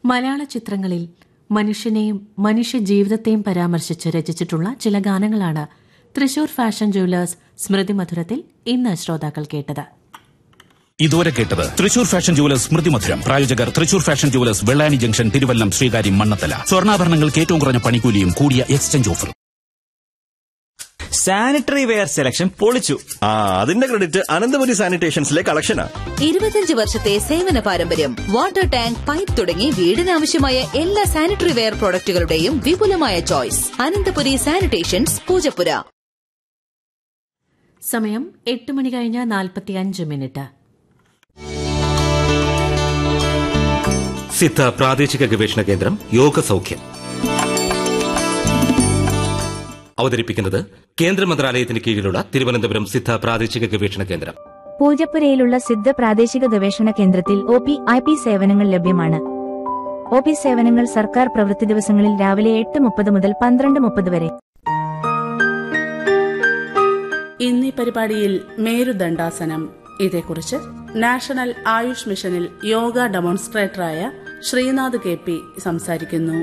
മലയാള ചിത്രങ്ങളിൽ മനുഷ്യനെയും മനുഷ്യ ജീവിതത്തെയും പരാമർശിച്ച് രചിച്ചിട്ടുള്ള ചില ഗാനങ്ങളാണ് തൃശൂർ ഫാഷൻ ജുവലേഴ്സ് സ്മൃതി മധുരത്തിൽ ഇന്ന് ശ്രോതാക്കൾ കേട്ടത് ഇതുവരെ കേട്ടത് തൃശൂർ ഫാഷൻ ജുവലേഴ്സ് സ്മൃതി മധുരം പ്രായോജകർ Thrissur fashion jewellers Vellani junction Thiruvallam Sreekaryam Mannathala സ്വർണ്ണാഭരണങ്ങൾക്ക് ഏറ്റവും കുറഞ്ഞ പണിക്കൂലിയും കൂടിയ എക്സ്ചേഞ്ച് ഓഫറും സാനിറ്ററി വെയർ സെലക്ഷൻ പൊളിച്ചു ആ അതിന്റെ ക്രെഡിറ്റ് അനന്തപുരി സാനിറ്റേഷൻസിലെ കളക്ഷനാ ഇരുപത്തിയഞ്ച് വർഷത്തെ സേവന പാരമ്പര്യം വാട്ടർ ടാങ്ക് പൈപ്പ് തുടങ്ങി വീടിനാവശ്യമായ എല്ലാ സാനിറ്ററി വെയർ പ്രോഡക്റ്റുകളുടെയും വിപുലമായ ചോയ്സ് അനന്തപുരി സാനിറ്റേഷൻസ് പൂജപ്പുര സമയം എട്ട് മണി കഴിഞ്ഞ് നാൽപ്പത്തിയഞ്ച് മിനിറ്റ് സിദ്ധ പ്രാദേശിക ഗവേഷണ കേന്ദ്രം യോഗ സൗഖ്യം അവതരിപ്പിക്കുന്നത് കേന്ദ്ര മന്ത്രാലയത്തിന് കീഴിലുള്ള തിരുവനന്തപുരം സിദ്ധ പ്രാദേശിക ഗവേഷണ കേന്ദ്രം പൂജപ്പുരയിലുള്ള സിദ്ധ പ്രാദേശിക ഗവേഷണ കേന്ദ്രത്തിൽ ഒ പി ഐ പി സേവനങ്ങൾ ലഭ്യമാണ് ഒ പി സേവനങ്ങൾ സർക്കാർ പ്രവൃത്തി ദിവസങ്ങളിൽ രാവിലെ എട്ട് മുപ്പത് മുതൽ പന്ത്രണ്ട് മുപ്പത് വരെ ഇന്നീ പരിപാടിയിൽ മേരുദണ്ഡാസനം ഇതേക്കുറിച്ച് നാഷണൽ ആയുഷ് മിഷനിൽ യോഗ ഡെമോൺസ്ട്രേറ്ററായ ശ്രീനാഥ് കെ പി സംസാരിക്കുന്നു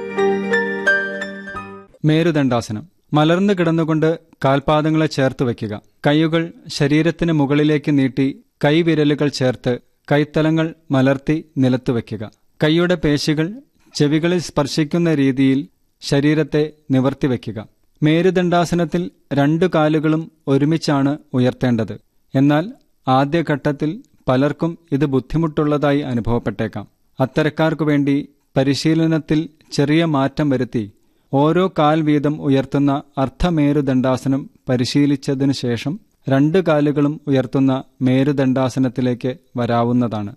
മേരുദണ്ഡാസനം മലർന്നു കിടന്നുകൊണ്ട് കാൽപാദങ്ങളെ ചേർത്ത് വയ്ക്കുക കൈകൾ ശരീരത്തിന് മുകളിലേക്ക് നീട്ടി കൈവിരലുകൾ ചേർത്ത് കൈത്തലങ്ങൾ മലർത്തി നിലത്ത് വയ്ക്കുക കൈയുടെ പേശികൾ ചെവികളിൽ സ്പർശിക്കുന്ന രീതിയിൽ ശരീരത്തെ നിവർത്തി വയ്ക്കുക മേരുദണ്ഡാസനത്തിൽ രണ്ടു കാലുകളും ഒരുമിച്ചാണ് ഉയർത്തേണ്ടത് എന്നാൽ ആദ്യഘട്ടത്തിൽ പലർക്കും ഇത് ബുദ്ധിമുട്ടുള്ളതായി അനുഭവപ്പെട്ടേക്കാം അത്തരക്കാർക്കു വേണ്ടി പരിശീലനത്തിൽ ചെറിയ മാറ്റം വരുത്തി ഓരോ കാൽ വീതം ഉയർത്തുന്ന അർദ്ധമേരുദണ്ഡാസനം പരിശീലിച്ചതിനു ശേഷം രണ്ട് കാലുകളും ഉയർത്തുന്ന മേരുദണ്ഡാസനത്തിലേക്ക് വരാവുന്നതാണ്